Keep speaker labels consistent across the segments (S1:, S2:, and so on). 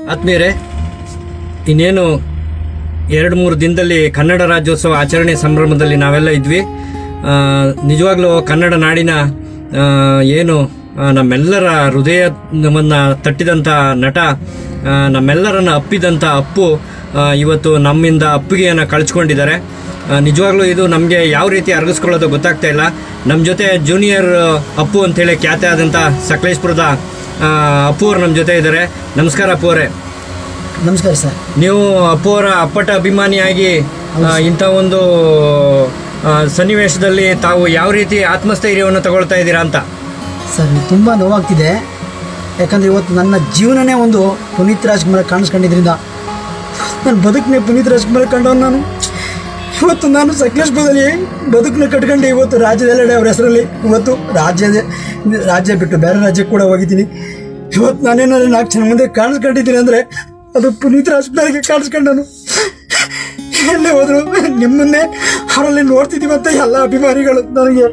S1: ಆತ್ಮೀಯರೇ ಇನ್ನೇನು ಎರಡು ಮೂರು ದಿನದಲ್ಲಿ ಕನ್ನಡ ರಾಜ್ಯೋತ್ಸವ ಆಚರಣೆ ಸಂಭ್ರಮದಲ್ಲಿ ನಾವೆಲ್ಲ ಇದ್ವಿ ಆ, ನಿಜವಾಗ್ಲೂ ಕನ್ನಡ ನಾಡಿನ ಆ, ಏನು ಆ, ನಮ್ಮೆಲ್ಲರ ಹೃದಯವನ್ನು ತಟ್ಟಿದಂಥ ನಟ ಆ, ನಮ್ಮೆಲ್ಲರನ್ನ ಅಪ್ಪಿದಂಥ ಅಪ್ಪು ಆ, ಇವತ್ತು ನಮ್ಮಿಂದ ಅಪ್ಪಿಗೆಯನ್ನು ಕಳ್ಚ್ಕೊಂಡಿದ್ದಾರೆ ಆ, ನಿಜವಾಗ್ಲೂ ಇದು ನಮಗೆ ಯಾವ ರೀತಿ ಅರಗಿಸ್ಕೊಳ್ಳೋದು ಗೊತ್ತಾಗ್ತಾ ಇಲ್ಲ ನಮ್ಮ ಜೊತೆ ಜೂನಿಯರ್ ಅಪ್ಪು ಅಂತೇಳಿ ಖ್ಯಾತೆ ಆದಂಥ ಸಕಲೇಶ್ಪುರದ ಆ, ಅಪ್ಪು ಅವ್ರು ನಮ್ಮ ಜೊತೆ ಇದ್ದಾರೆ ನಮಸ್ಕಾರ ಅಪ್ಪು ಅವರೇ
S2: ನಮಸ್ಕಾರ ಸರ್
S1: ನೀವು ಅಪ್ಪು ಅವರ ಅಪ್ಪಟ ಅಭಿಮಾನಿಯಾಗಿ ಆ, ಇಂಥ ಒಂದು ಆ, ಸನ್ನಿವೇಶದಲ್ಲಿ ತಾವು ಯಾವ ರೀತಿ ಆತ್ಮಸ್ಥೈರ್ಯವನ್ನು ತಗೊಳ್ತಾ ಇದ್ದೀರಾ ಅಂತ
S2: ಸರ್ ತುಂಬ ನೋವಾಗ್ತಿದೆ ಯಾಕಂದರೆ ಇವತ್ತು ನನ್ನ ಜೀವನನೇ ಒಂದು ಪುನೀತ್ ರಾಜ್ಕುಮಾರ್ ಕಾಣಿಸ್ಕೊಂಡಿದ್ರಿಂದ ನನ್ನ ಬದುಕನ್ನೇ ಪುನೀತ್ ರಾಜ್ಕುಮಾರ್ ಕಂಡವನು ನಾನು ಇವತ್ತು ನಾನು ಸಕಲೇಶ್ಪುರದಲ್ಲಿ ಬದುಕನ್ನ ಕಟ್ಕೊಂಡು ಇವತ್ತು ರಾಜ್ಯದೆಲ್ಲೆಡೆ ಅವ್ರ ಹೆಸರಲ್ಲಿ ಇವತ್ತು ರಾಜ್ಯದ ರಾಜ್ಯ ಬಿಟ್ಟು ಬೇರೆ ರಾಜ್ಯಕ್ಕೆ ಕೂಡ ಹೋಗಿದ್ದೀನಿ ಇವತ್ತು ನಾನೇನಾದ್ರು ನಾಲ್ಕು ಜನ ಮುಂದೆ ಕಾಣಿಸ್ಕೊಂಡಿದ್ದೀನಿ ಅಂದರೆ ಅದು ಪುನೀತ್ ರಾಜ್ಕುಮಾರ್ಗೆ ಕಾಣಿಸ್ಕೊಂಡನು ಎಲ್ಲೇ ಹೋದ್ರು ನಿಮ್ಮನ್ನೇ ಅವರಲ್ಲಿ ನೋಡ್ತಿದ್ದೀವಿ ಅಂತ ಎಲ್ಲ ಅಭಿಮಾನಿಗಳು ನನಗೆ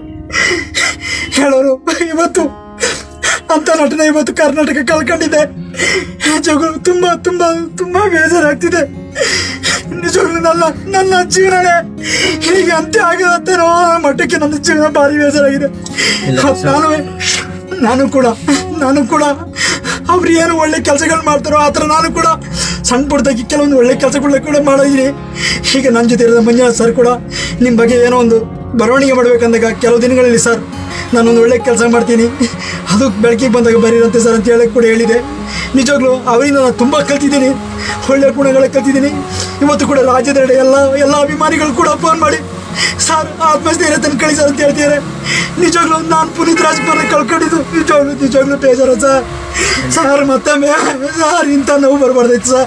S2: ಹೇಳೋರು ಇವತ್ತು ಅಂತ ನಟನೆ ಇವತ್ತು ಕರ್ನಾಟಕ ಕಳ್ಕೊಂಡಿದೆ ನಿಜವಾಗ್ಲೂ ತುಂಬ ತುಂಬ ತುಂಬ ಬೇಜಾರಾಗ್ತಿದೆ ನಿಜವಾಗ್ಲೂ ನನ್ನ ನನ್ನ ಜೀವನನೇ ಹೀಗೆ ಅಂತ್ಯ ಆಗಿರತ್ತೇನೋ ಆ ಮಟ್ಟಕ್ಕೆ ನನ್ನ ಜೀವನ ಭಾರಿ ಬೇಜಾರಾಗಿದೆ
S1: ಇಲ್ಲ ಸರ್.
S2: ನಾನು ನಾನು ಕೂಡ ನಾನು ಕೂಡ ಅವ್ರು ಏನು ಒಳ್ಳೆ ಕೆಲಸಗಳು ಮಾಡ್ತಾರೋ ಆ ಥರ ನಾನು ಕೂಡ ಸಣ್ಣ ಪುಟ್ಟದಾಗಿ ಕೆಲವೊಂದು ಒಳ್ಳೆ ಕೆಲಸಗಳನ್ನ ಕೂಡ ಮಾಡಿದ್ದೀನಿ ಈಗ ನನ್ನ ಜೊತೆ ಇರೋದ ಮಂಜುನಾಥ್ ಸರ್ ಕೂಡ ನಿಮ್ಮ ಬಗ್ಗೆ ಏನೋ ಒಂದು ಬರವಣಿಗೆ ಮಾಡಬೇಕಂದಾಗ ಕೆಲವು ದಿನಗಳಲ್ಲಿ ಸರ್ ನಾನೊಂದು ಒಳ್ಳೆ ಕೆಲಸ ಮಾಡ್ತೀನಿ ಅದು ಬೆಳಕಿಗೆ ಬಂದಾಗ ಬರೀರಂತೆ ಸರ್ ಅಂತ ಹೇಳಕ್ಕೆ ಕೂಡ ಹೇಳಿದೆ ನಿಜವಾಗ್ಲೂ ಅವರಿಂದ ನಾನು ತುಂಬ ಕಲ್ತಿದ್ದೀನಿ ಒಳ್ಳೆ ಗುಣಗಳ ಕಲ್ತಿದ್ದೀನಿ ಇವತ್ತು ಕೂಡ ರಾಜ್ಯದೆಡೆ ಎಲ್ಲ ಎಲ್ಲ ಅಭಿಮಾನಿಗಳು ಕೂಡ ಫೋನ್ ಮಾಡಿ ಸರ್ ಆತ್ಮಸ್ಥೈರ್ಯ ತಂದು ಕಳಿ ಸರ್ ಅಂತ ಹೇಳ್ತಿದ್ದಾರೆ ನಿಜವಾಗ್ಲೂ ನಾನು ಪುನೀತ್ ರಾಜ್ಕುಮಾರ್ ಕಳ್ಕೊಂಡಿದ್ದು ನಿಜವಾಗ್ಲೂ ನಿಜವಾಗ್ಲೂ ಬೇಜಾರ ಸರ್ ಸರ್ ಮತ್ತೊಮ್ಮೆ ಸರ್ ಇಂಥ ನೋವು ಬರಬಾರ್ದೈತೆ ಸರ್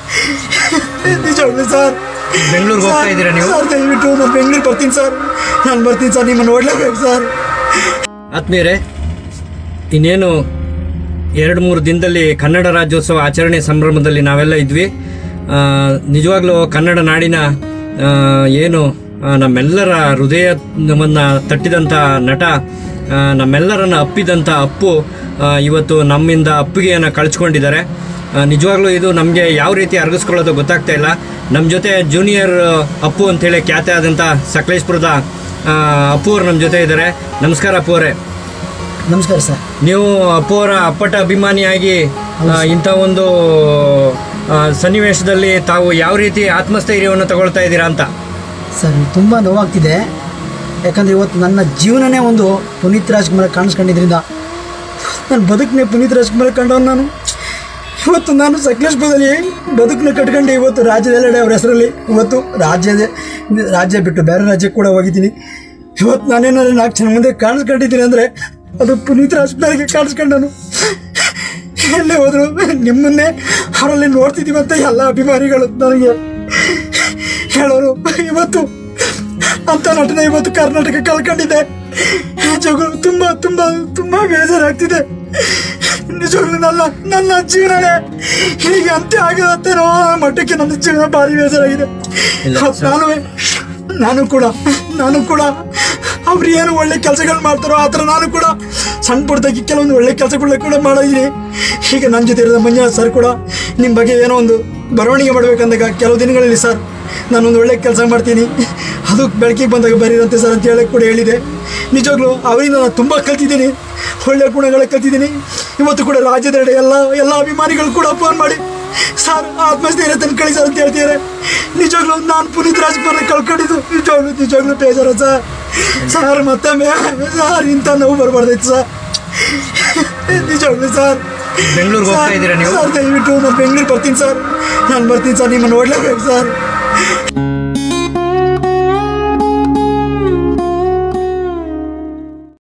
S2: ನಿಜವಾಗ್ಲೂ ಸರ್
S1: ಬೆಂಗಳೂರಿಗೆ ಹೋಗ್ತಾ ಇದ್ದೀರಾ ನೀವು?
S2: ಸರ್ ದಯವಿಟ್ಟು ನಾನು ಬೆಂಗಳೂರು ಬರ್ತೀನಿ ಸರ್ ನಾನು ಬರ್ತೀನಿ ಸರ್ ನಿಮ್ಮನ್ನು ನೋಡ್ಲೇಬೇಕು ಸರ್
S1: ಆತ್ಮೀಯರೇ ಇನ್ನೇನು ಎರಡು ಮೂರು ದಿನದಲ್ಲಿ ಕನ್ನಡ ರಾಜ್ಯೋತ್ಸವ ಆಚರಣೆ ಸಂಭ್ರಮದಲ್ಲಿ ನಾವೆಲ್ಲ ಇದ್ವಿ ಆ, ನಿಜವಾಗ್ಲೂ ಕನ್ನಡ ನಾಡಿನ ಆ, ಏನು ಆ, ನಮ್ಮೆಲ್ಲರ ಹೃದಯವನ್ನು ತಟ್ಟಿದಂಥ ನಟ ಆ, ನಮ್ಮೆಲ್ಲರನ್ನ ಅಪ್ಪಿದಂಥ ಅಪ್ಪು ಆ, ಇವತ್ತು ನಮ್ಮಿಂದ ಅಪ್ಪಿಗೆಯನ್ನು ಕಳ್ಚ್ಕೊಂಡಿದ್ದಾರೆ ಆ, ನಿಜವಾಗ್ಲೂ ಇದು ನಮಗೆ ಯಾವ ರೀತಿ ಅರಗಿಸ್ಕೊಳ್ಳೋದು ಗೊತ್ತಾಗ್ತಾ ಇಲ್ಲ ನಮ್ಮ ಜೊತೆ ಜೂನಿಯರ್ ಅಪ್ಪು ಅಂತೇಳಿ ಖ್ಯಾತೆ ಆದಂಥ ಸಕಲೇಶ್ಪುರದ ಆ, ಅಪ್ಪು ಅವ್ರು ನಮ್ಮ ಜೊತೆ ಇದ್ದಾರೆ ನಮಸ್ಕಾರ ಅಪ್ಪು ಅವರೇ
S2: ನಮಸ್ಕಾರ ಸರ್
S1: ನೀವು ಅಪ್ಪು ಅವರ ಅಪ್ಪಟ ಅಭಿಮಾನಿಯಾಗಿ ಆ, ಇಂಥ ಒಂದು ಆ, ಸನ್ನಿವೇಶದಲ್ಲಿ ತಾವು ಯಾವ ರೀತಿ ಆತ್ಮಸ್ಥೈರ್ಯವನ್ನು ತಗೊಳ್ತಾ ಇದ್ದೀರಾ ಅಂತ
S2: ಸರ್ ತುಂಬ ನೋವಾಗ್ತಿದೆ ಯಾಕಂದರೆ ಇವತ್ತು ನನ್ನ ಜೀವನನೇ ಒಂದು ಪುನೀತ್ ರಾಜ್ಕುಮಾರ್ ಕಾಣಿಸ್ಕೊಂಡಿದ್ರಿಂದ ನನ್ನ ಬದುಕನ್ನೇ ಪುನೀತ್ ರಾಜ್ಕುಮಾರ್ ಕಂಡವನು ನಾನು ಇವತ್ತು ನಾನು ಸಕಲೇಶ್ಪುರದಲ್ಲಿ ಬದುಕನ್ನ ಕಟ್ಕೊಂಡು ಇವತ್ತು ರಾಜ್ಯದೆಲ್ಲೆಡೆ ಅವ್ರ ಹೆಸರಲ್ಲಿ ಇವತ್ತು ರಾಜ್ಯದ ರಾಜ್ಯ ಬಿಟ್ಟು ಬೇರೆ ರಾಜ್ಯಕ್ಕೆ ಕೂಡ ಹೋಗಿದ್ದೀನಿ ಇವತ್ತು ನಾನೇನಾದ್ರು ನಾಲ್ಕು ಜನ ಮುಂದೆ ಕಾಣಿಸ್ಕೊಂಡಿದ್ದೀನಿ ಅಂದರೆ ಅದು ಪುನೀತ್ ರಾಜ್ಕುಮಾರ್ಗೆ ಕಾಣಿಸ್ಕೊಂಡನು ಎಲ್ಲೇ ಹೋದ್ರು ನಿಮ್ಮನ್ನೇ ಅವರಲ್ಲಿ ನೋಡ್ತಿದ್ದೀವಿ ಅಂತ ಎಲ್ಲ ಅಭಿಮಾನಿಗಳು ನನಗೆ ಹೇಳೋರು ಇವತ್ತು ಅಂತ ನಟನೆ ಇವತ್ತು ಕರ್ನಾಟಕ ಕಳ್ಕೊಂಡಿದೆ ನಿಜವಾಗ್ಲೂ ತುಂಬ ತುಂಬ ತುಂಬ ಬೇಜಾರಾಗ್ತಿದೆ ನಿಜವಾಗ್ಲೂ ನನ್ನ ನನ್ನ ಜೀವನನೇ ಹೀಗೆ ಅಂತ್ಯ ಆಗಿರತ್ತೇನೋ ಆ ಮಟ್ಟಕ್ಕೆ ನನ್ನ ಜೀವನ ಭಾರಿ ಬೇಜಾರಾಗಿದೆ
S1: ಇಲ್ಲ ಸರ್.
S2: ನಾನು ನಾನು ಕೂಡ ನಾನು ಕೂಡ ಅವ್ರು ಏನು ಒಳ್ಳೆ ಕೆಲಸಗಳು ಮಾಡ್ತಾರೋ ಆ ಥರ ನಾನು ಕೂಡ ಸಣ್ಣ ಪುಟ್ಟದಾಗಿ ಕೆಲವೊಂದು ಒಳ್ಳೆ ಕೆಲಸಗಳನ್ನ ಕೂಡ ಮಾಡಿದ್ದೀನಿ ಈಗ ನನ್ನ ಜೊತೆ ಇರೋದ ಮಂಜುನಾಥ್ ಸರ್ ಕೂಡ ನಿಮ್ಮ ಬಗ್ಗೆ ಏನೋ ಒಂದು ಬರವಣಿಗೆ ಮಾಡಬೇಕಂದಾಗ ಕೆಲವು ದಿನಗಳಲ್ಲಿ ಸರ್ ನಾನೊಂದು ಒಳ್ಳೆ ಕೆಲಸ ಮಾಡ್ತೀನಿ ಅದು ಬೆಳಕಿಗೆ ಬಂದಾಗ ಬರೀರಂತೆ ಸರ್ ಅಂತ ಹೇಳಕ್ಕೆ ಕೂಡ ಹೇಳಿದೆ ನಿಜವಾಗ್ಲೂ ಅವರಿಂದ ನಾನು ತುಂಬ ಕಲ್ತಿದ್ದೀನಿ ಒಳ್ಳೆ ಗುಣಗಳ ಕಲ್ತಿದ್ದೀನಿ ಇವತ್ತು ಕೂಡ ರಾಜ್ಯದೆಡೆ ಎಲ್ಲ ಎಲ್ಲ ಅಭಿಮಾನಿಗಳು ಕೂಡ ಫೋನ್ ಮಾಡಿ ಸರ್ ಆತ್ಮಸ್ಥೈರ್ಯ ತಂದು ಕಳಿ ಸರ್ ಅಂತ ಹೇಳ್ತಿದ್ದಾರೆ ನಿಜವಾಗ್ಲೂ ನಾನು ಪುನೀತ್ ರಾಜ್ಕುಮಾರ್ ಕಳ್ಕೊಂಡಿದ್ದು ನಿಜವಾಗ್ಲೂ ನಿಜವಾಗ್ಲೂ ಬೇಜಾರ ಸರ್ ಸರ್ ಮತ್ತೊಮ್ಮೆ ಸರ್ ಇಂಥ ನೋವು ಬರಬಾರ್ದೈತೆ ಸರ್ ನಿಜವಾಗ್ಲೂ ಸರ್
S1: ಬೆಂಗಳೂರಿಗೆ ಹೋಗ್ತಾ ಇದ್ದೀರಾ ನೀವು?
S2: ಸರ್ ದಯವಿಟ್ಟು ನಾನು ಬೆಂಗಳೂರು ಬರ್ತೀನಿ ಸರ್ ನಾನು ಬರ್ತೀನಿ ಸರ್ ನಿಮ್ಮನ್ನು ನೋಡ್ಲೇಬೇಕು ಸರ್